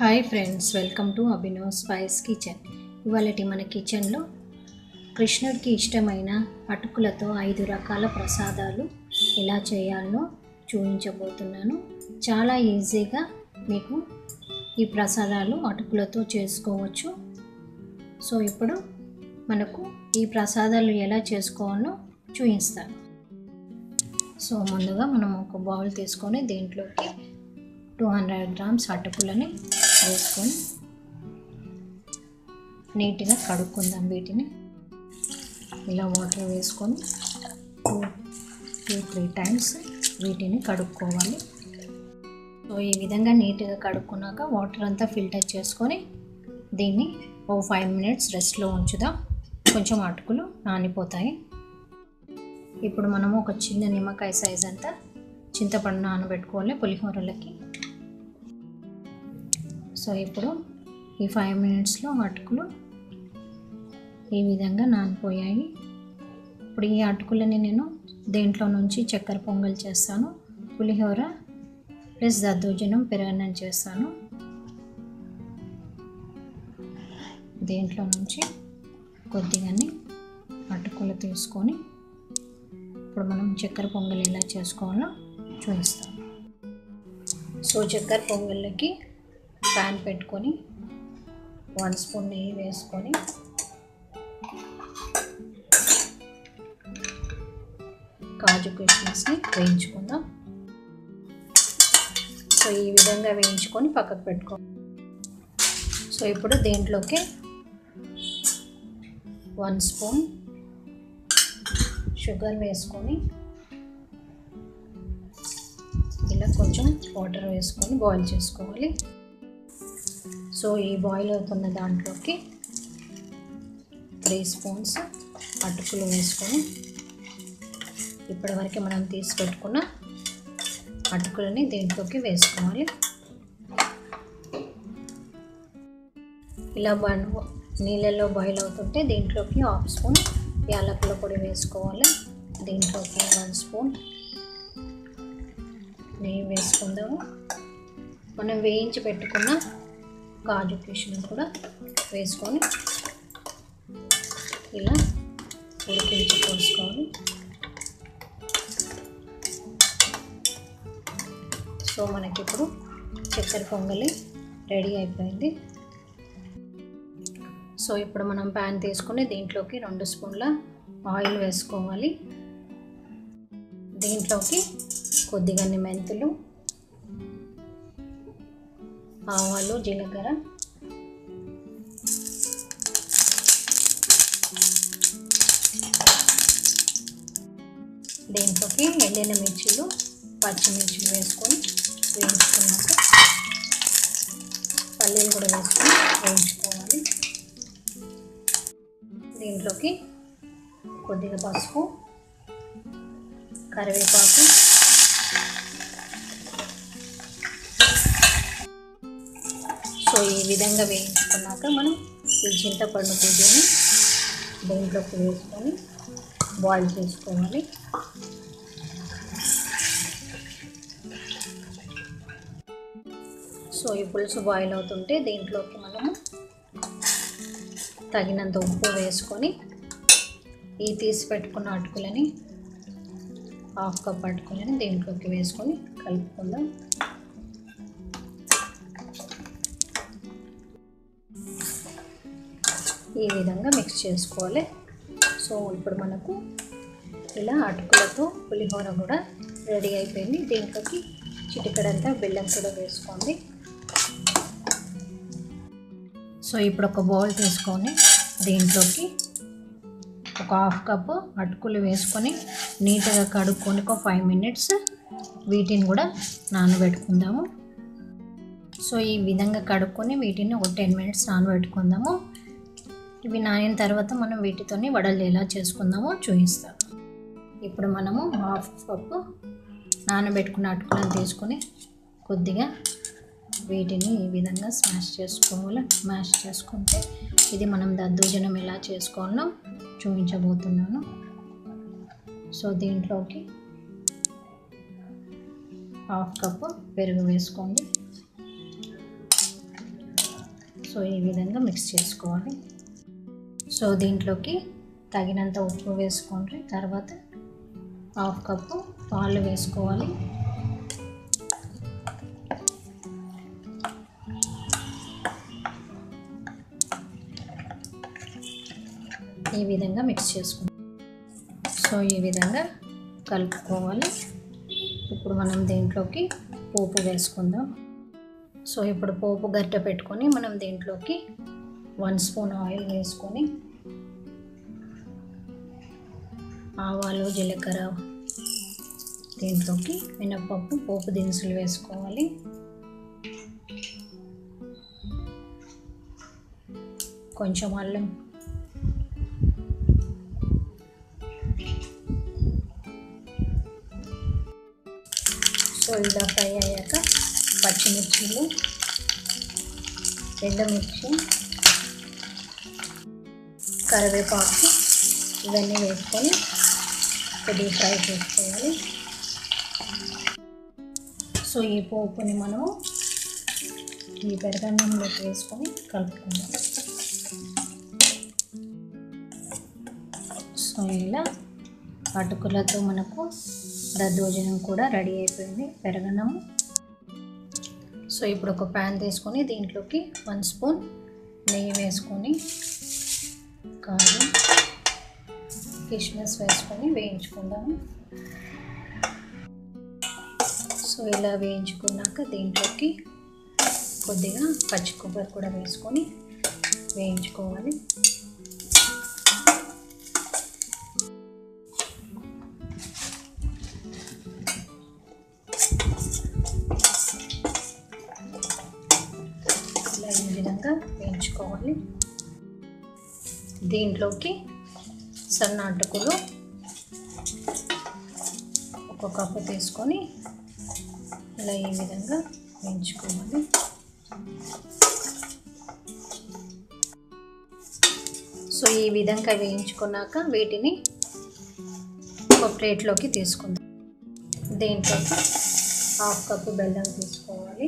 hi friends welcome to Abhinav spice kitchen ఇవాళటి మన కిచెన్లో కృష్ణుడికి ఇష్టమైన అటుకులతో ఐదు రకాల ప్రసాదాలు ఎలా చేయాలో చూపించబోతున్నాను చాలా ఈజీగా మీకు ఈ ప్రసాదాలు అటుకులతో చేసుకోవచ్చు సో ఇప్పుడు మనకు ఈ ప్రసాదాలు ఎలా చేసుకోవాలో చూపిస్తాను సో ముందుగా మనం ఒక బౌల్ తీసుకొని దీంట్లోకి టూ హండ్రెడ్ గ్రామ్స్ అటుకులని వేసుకొని నీట్గా కడుక్కుందాం వీటిని ఇలా వాటర్ వేసుకొని టూ టూ త్రీ టైమ్స్ వీటిని కడుక్కోవాలి సో ఈ విధంగా నీట్గా కడుక్కున్నాక వాటర్ అంతా ఫిల్టర్ చేసుకొని దీన్ని ఓ ఫైవ్ మినిట్స్ రెస్ట్లో ఉంచుదాం కొంచెం అటుకులు నానిపోతాయి ఇప్పుడు మనము ఒక చిన్న నిమ్మకాయ సైజ్ అంతా చింతపండు నానబెట్టుకోవాలి పులిహోరలకి సో ఇప్పుడు ఈ ఫైవ్ మినిట్స్లో అటుకులు ఈ విధంగా నానిపోయాయి ఇప్పుడు ఈ అటుకులని నేను దేంట్లో నుంచి చక్కెర పొంగల్ చేస్తాను పులిహోర ప్లస్ దద్దోజనం పెరగన్నం చేస్తాను దేంట్లో నుంచి కొద్దిగాని అటుకులు తీసుకొని ఇప్పుడు మనం చక్కెర పొంగల్ ఎలా చేసుకోవాలో చూపిస్తాం సో చక్కెర పొంగల్కి ప్యాన్ పెట్టుకొని వన్ స్పూన్ నెయ్యి వేసుకొని కాజు కిస్మిస్ని వేయించుకుందాం సో ఈ విధంగా వేయించుకొని పక్కకు పెట్టుకో సో ఇప్పుడు దేంట్లోకి వన్ స్పూన్ షుగర్ వేసుకొని ఇలా కొంచెం వాటర్ వేసుకొని బాయిల్ చేసుకోవాలి సో ఈ బాయిల్ అవుతున్న దాంట్లోకి త్రీ స్పూన్స్ అటుకులు వేసుకొని ఇప్పటివరకు మనం తీసి పెట్టుకున్న అటుకులని దీంట్లోకి వేసుకోవాలి ఇలా నీళ్ళల్లో బాయిల్ అవుతుంటే దీంట్లోకి హాఫ్ స్పూన్ యాలకుల పొడి వేసుకోవాలి దీంట్లోకి వన్ స్పూన్ నెయ్యి వేసుకుందాము మనం వేయించి పెట్టుకున్న కాజు కిష్మిస్ కూడా వేసుకొని ఇలా ఉడికించి పోసుకోవాలి సో మనకి ఇప్పుడు చక్కెర పొంగలి రెడీ అయిపోయింది సో ఇప్పుడు మనం ప్యాన్ తీసుకొని దీంట్లోకి రెండు స్పూన్ల ఆయిల్ వేసుకోవాలి దీంట్లోకి కొద్దిగా మెంతులు ఆవాలు జీలకర్ర దీంట్లోకి ఎండిన మిర్చీలు పచ్చిమిర్చిలు వేసుకొని వేయించుకున్నాక పల్లీలు కూడా వేసుకొని వేయించుకోవాలి దీంట్లోకి కొద్దిగా పసుపు కరివేపాకు సో ఈ విధంగా వేయించుకున్నాక మనం ఈ చింతపండు పువ్వుని దీంట్లోకి వేసుకొని బాయిల్ చేసుకోవాలి సో ఈ పులుసు బాయిల్ అవుతుంటే దీంట్లోకి మనము తగినంత ఉప్పు వేసుకొని ఈ తీసి పెట్టుకున్న అటుకులని హాఫ్ కప్ అటుకులని దీంట్లోకి వేసుకొని కలుపుకుందాం ఈ విధంగా మిక్స్ చేసుకోవాలి సో ఇప్పుడు మనకు ఇలా అటుకులతో పులిహోర కూడా రెడీ అయిపోయింది దీంట్లోకి చిటికడంతా బెల్లం కూడా వేసుకోండి సో ఇప్పుడు ఒక బౌల్ తీసుకొని దీంట్లోకి ఒక హాఫ్ కప్ అటుకులు వేసుకొని నీట్గా కడుక్కొని ఒక ఫైవ్ మినిట్స్ వీటిని కూడా నానబెట్టుకుందాము సో ఈ విధంగా కడుక్కొని వీటిని ఒక టెన్ మినిట్స్ నానబెట్టుకుందాము ఇవి నానిన తర్వాత మనం వీటితోని వడలు ఎలా చేసుకుందామో చూపిస్తాం ఇప్పుడు మనము హాఫ్ కప్ నానబెట్టుకున్న అటుకులను తీసుకొని కొద్దిగా వీటిని ఈ విధంగా స్మాష్ చేసుకోవాలి స్మాష్ చేసుకుంటే ఇది మనం దద్దోజనం ఎలా చేసుకోవాలో చూపించబోతున్నాను సో దీంట్లోకి హాఫ్ కప్పు పెరుగు వేసుకోండి సో ఈ విధంగా మిక్స్ చేసుకోవాలి సో దీంట్లోకి తగినంత ఉప్పు వేసుకోండి తర్వాత హాఫ్ కప్పు పాలు వేసుకోవాలి ఈ విధంగా మిక్స్ చేసుకుందాం సో ఈ విధంగా కలుపుకోవాలి ఇప్పుడు మనం దీంట్లోకి పోపు వేసుకుందాం సో ఇప్పుడు పోపు గరిటె పెట్టుకొని మనం దీంట్లోకి వన్ స్పూన్ ఆయిల్ వేసుకొని ఆవాలు జీలకర్ర దీంట్లోకి మినప్పప్పు పోపు దినుసులు వేసుకోవాలి కొంచెం అల్లం సో ఇలా ఫ్రై అయ్యాక పచ్చిమిర్చిలు ఎండుమిర్చి కరివేపాకు ఇవన్నీ వేసుకొని కొద్దిగా ఫ్రై చేసుకోవాలి సో ఈ పోపుని మనము ఈ పెరగన్నంలోకి వేసుకొని కలుపుకుందాం సో ఇలా అటుకులతో మనకు దద్దోజనం కూడా రెడీ అయిపోయింది పెరగనము సో ఇప్పుడు ఒక ప్యాన్ తీసుకొని దీంట్లోకి వన్ స్పూన్ నెయ్యి వేసుకొని కారం కిస్మిస్ వేసుకొని వేయించుకుందాము సో ఇలా వేయించుకున్నాక దీంట్లోకి కొద్దిగా పచ్చి కొబ్బరి కూడా వేసుకొని వేయించుకోవాలి ఇలా ఈ విధంగా వేయించుకోవాలి దీంట్లోకి సన్న అటుకులు ఒక కప్పు తీసుకొని ఇలా ఈ విధంగా వేయించుకోవాలి సో ఈ విధంగా వేయించుకున్నాక వీటిని ఒక ప్లేట్లోకి తీసుకుందాం దీంట్లోకి హాఫ్ కప్పు బెల్లం తీసుకోవాలి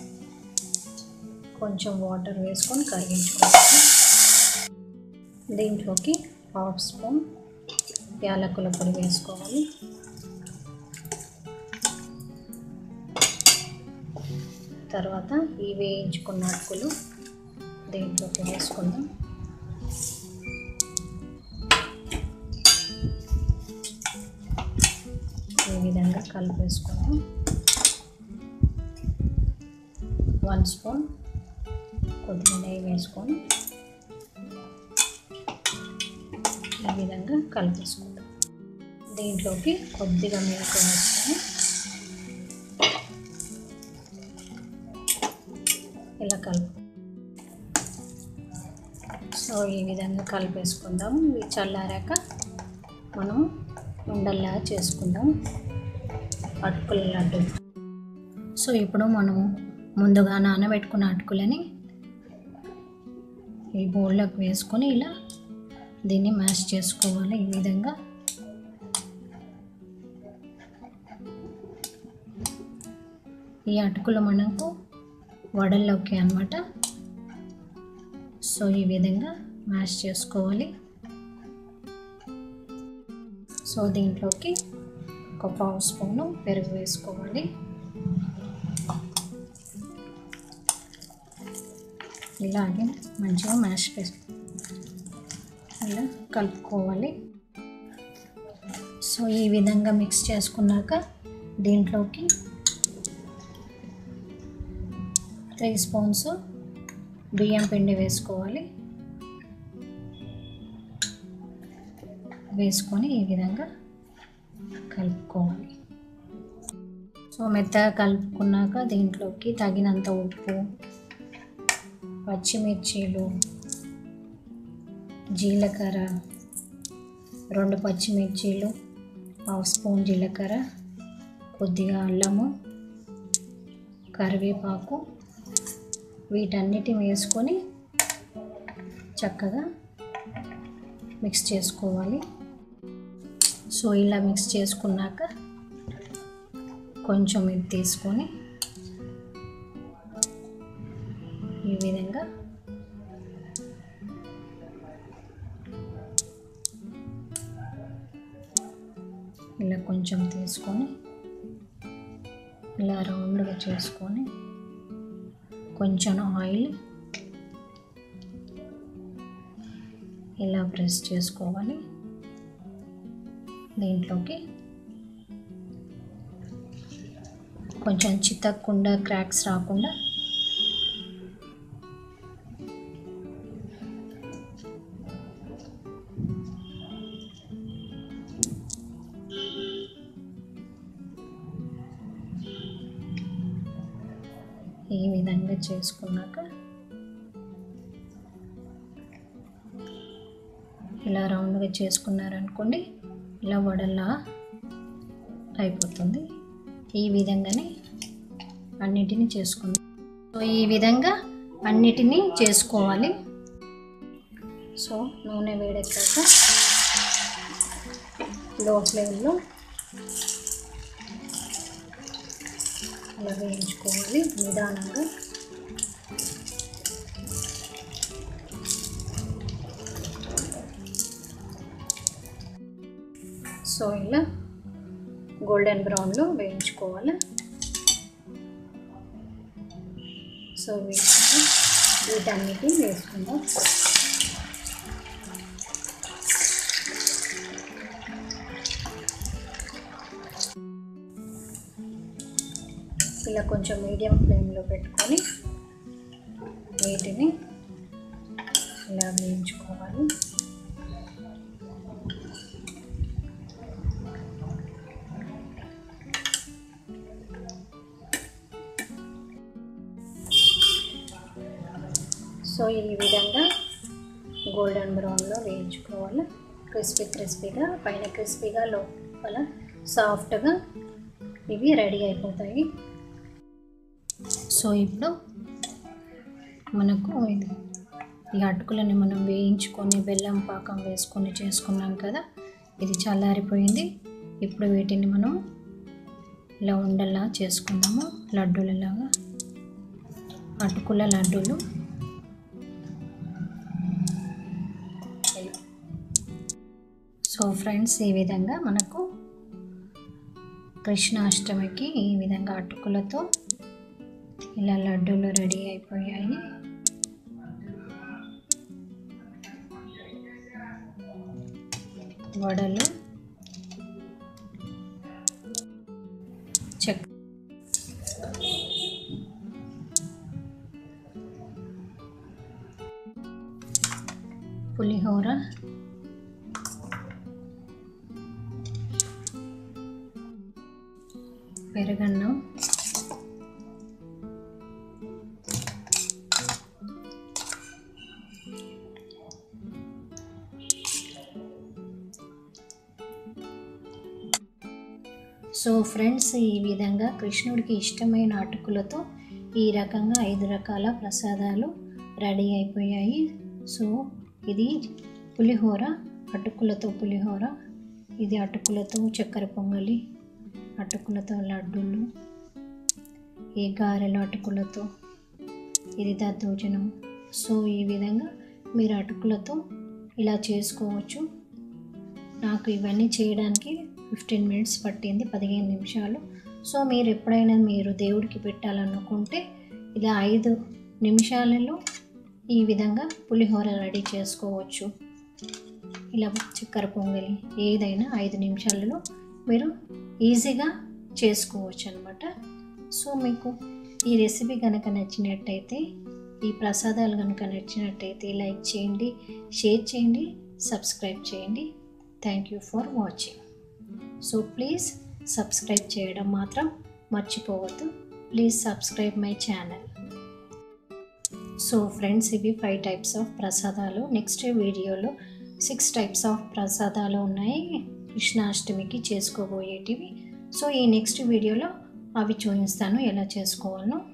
కొంచెం వాటర్ వేసుకొని కరిగించుకోవాలి దీంట్లోకి హాఫ్ స్పూన్ యాలకుల పొడి వేసుకోవాలి తర్వాత ఈ వేయించుకున్న అటుకులు దీంట్లోకి వేసుకుందాం ఈ విధంగా కలిపేసుకుందాం వన్ స్పూన్ కొద్దిగా నెయ్యి వేసుకొని ఈ విధంగా కలిపేసుకుందాం దీంట్లోకి కొద్దిగా మిల్క్ వేసుకొని ఇలా కలుపు సో ఈ విధంగా కలిపేసుకుందాం ఇవి చల్లారాక మనం ఉండల్లా చేసుకుందాం అటుకుల లడ్డు సో ఇప్పుడు మనము ముందుగా నానబెట్టుకున్న అటుకులని ఈ బౌల్లోకి వేసుకొని ఇలా దీన్ని మ్యాష్ చేసుకోవాలి ఈ విధంగా ఈ అటుకులు మనకు వడల్లోకి అనమాట సో ఈ విధంగా మ్యాష్ చేసుకోవాలి సో దీంట్లోకి ఒక పావు స్పూను పెరుగు వేసుకోవాలి ఇలాగే మంచిగా మ్యాష్ చేసి ఇలా కలుపుకోవాలి సో ఈ విధంగా మిక్స్ చేసుకున్నాక దీంట్లోకి త్రీ స్పూన్స్ బియ్యం పిండి వేసుకోవాలి వేసుకొని ఈ విధంగా కలుపుకోవాలి సో మెత్తగా కలుపుకున్నాక దీంట్లోకి తగినంత ఉప్పు పచ్చిమిర్చీలు జీలకర్ర రెండు పచ్చిమిర్చీలు హాఫ్ స్పూన్ జీలకర్ర కొద్దిగా అల్లము కరివేపాకు వీటన్నిటి వేసుకొని చక్కగా మిక్స్ చేసుకోవాలి సో ఇలా మిక్స్ చేసుకున్నాక కొంచెం ఇది తీసుకొని ఈ విధంగా ఇలా కొంచెం తీసుకొని ఇలా రౌండ్గా చేసుకొని కొంచెం ఆయిల్ ఇలా ప్రెస్ చేసుకోవాలి దీంట్లోకి కొంచెం చితక్కుండా క్రాక్స్ రాకుండా ఈ విధంగా చేసుకున్నాక ఇలా రౌండ్గా చేసుకున్నారనుకోండి ఇలా వడల్లా అయిపోతుంది ఈ విధంగానే అన్నిటినీ చేసుకుందాం సో ఈ విధంగా అన్నిటినీ చేసుకోవాలి సో నూనె వేడెక్కాక లో ఫ్లేమ్లో అలా వేయించుకోవాలి నిదానంగా సో ఇలా గోల్డెన్ బ్రౌన్లో వేయించుకోవాలి సో వేసుకుని వీటన్నిటిని వేసుకుందాం ఇలా కొంచెం మీడియం ఫ్లేమ్లో పెట్టుకొని వీటిని ఇలా వేయించుకోవాలి సో ఈ విధంగా గోల్డెన్ బ్రౌన్లో వేయించుకోవాలి క్రిస్పీ క్రిస్పీగా పైన క్రిస్పీగా లోపల సాఫ్ట్గా ఇవి రెడీ అయిపోతాయి సో ఇప్పుడు మనకు ఇది ఈ అటుకులని మనం వేయించుకొని బెల్లం పాకం వేసుకొని చేసుకున్నాం కదా ఇది చల్లారిపోయింది ఇప్పుడు వీటిని మనం ఇలా ఉండలా చేసుకుందాము లడ్డూలలాగా అటుకుల లడ్డూలు సో ఫ్రెండ్స్ ఈ విధంగా మనకు కృష్ణాష్టమికి ఈ విధంగా అటుకులతో ఇలా లడ్డూలు రెడీ అయిపోయాయి వడలు చెక్ పులిహోర పెరగన్నం సో ఫ్రెండ్స్ ఈ విధంగా కృష్ణుడికి ఇష్టమైన అటుకులతో ఈ రకంగా ఐదు రకాల ప్రసాదాలు రెడీ అయిపోయాయి సో ఇది పులిహోర అటుకులతో పులిహోర ఇది అటుకులతో చక్కెర పొంగలి అటుకులతో లడ్డూలు ఈ గారెలు అటుకులతో ఇది దద్దోజనం సో ఈ విధంగా మీరు అటుకులతో ఇలా చేసుకోవచ్చు నాకు ఇవన్నీ చేయడానికి ఫిఫ్టీన్ మినిట్స్ పట్టింది పదిహేను నిమిషాలు సో మీరు ఎప్పుడైనా మీరు దేవుడికి పెట్టాలనుకుంటే ఇలా ఐదు నిమిషాలలో ఈ విధంగా పులిహోర రెడీ చేసుకోవచ్చు ఇలా చక్కెర పొంగలి ఏదైనా ఐదు నిమిషాలలో మీరు ఈజీగా చేసుకోవచ్చు అనమాట సో మీకు ఈ రెసిపీ కనుక నచ్చినట్టయితే ఈ ప్రసాదాలు కనుక నచ్చినట్టయితే లైక్ చేయండి షేర్ చేయండి సబ్స్క్రైబ్ చేయండి thank you for watching so please subscribe చేయడం మాత్రం మర్చిపోవద్దు please subscribe my channel so friends ఇవి ఫైవ్ టైప్స్ ఆఫ్ ప్రసాదాలు నెక్స్ట్ వీడియోలో సిక్స్ టైప్స్ ఆఫ్ ప్రసాదాలు ఉన్నాయి కృష్ణాష్టమికి చేసుకోబోయేటివి సో ఈ నెక్స్ట్ వీడియోలో అవి చూపిస్తాను ఎలా చేసుకోవాలో